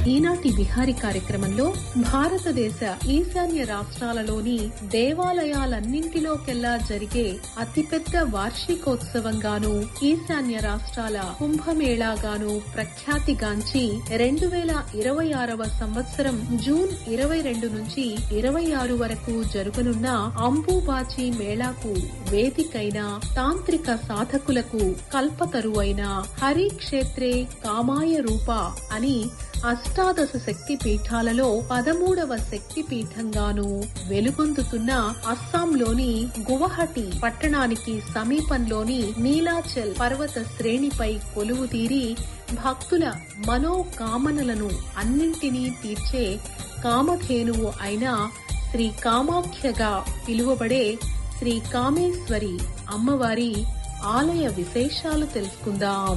ఈనాటి విహారి కార్యక్రమంలో భారతదేశ ఈశాన్య రాష్ట్రాలలోని దేవాలయాలన్నింటిలోకెల్లా జరిగే అతిపెద్ద వార్షికోత్సవంగాను ఈశాన్య రాష్ట్రాల కుంభమేళాగాను ప్రఖ్యాతిగాంచి రెండు వేల ఇరవై ఆరవ సంవత్సరం జూన్ ఇరవై రెండు నుంచి ఇరవై ఆరు వరకు జరగనున్న అంబుబాచి మేళాకు వేదికైన తాంత్రిక సాధకులకు కల్పతరువైన హరి క్షేత్రే కామాయ రూప అని అష్టాదశ శక్తి పీఠాలలో పదమూడవ శక్తి పీఠంగాను వెలుగొందుతున్న అస్సాంలోని గువహటి పట్టణానికి సమీపంలోని నీలాచల్ పర్వత శ్రేణిపై కొలువు తీరి భక్తుల మనోకామనలను అన్నింటినీ తీర్చే కామధేనువు అయిన శ్రీ కామాఖ్యగా పిలువబడే శ్రీ కామేశ్వరి అమ్మవారి ఆలయ విశేషాలు తెలుసుకుందాం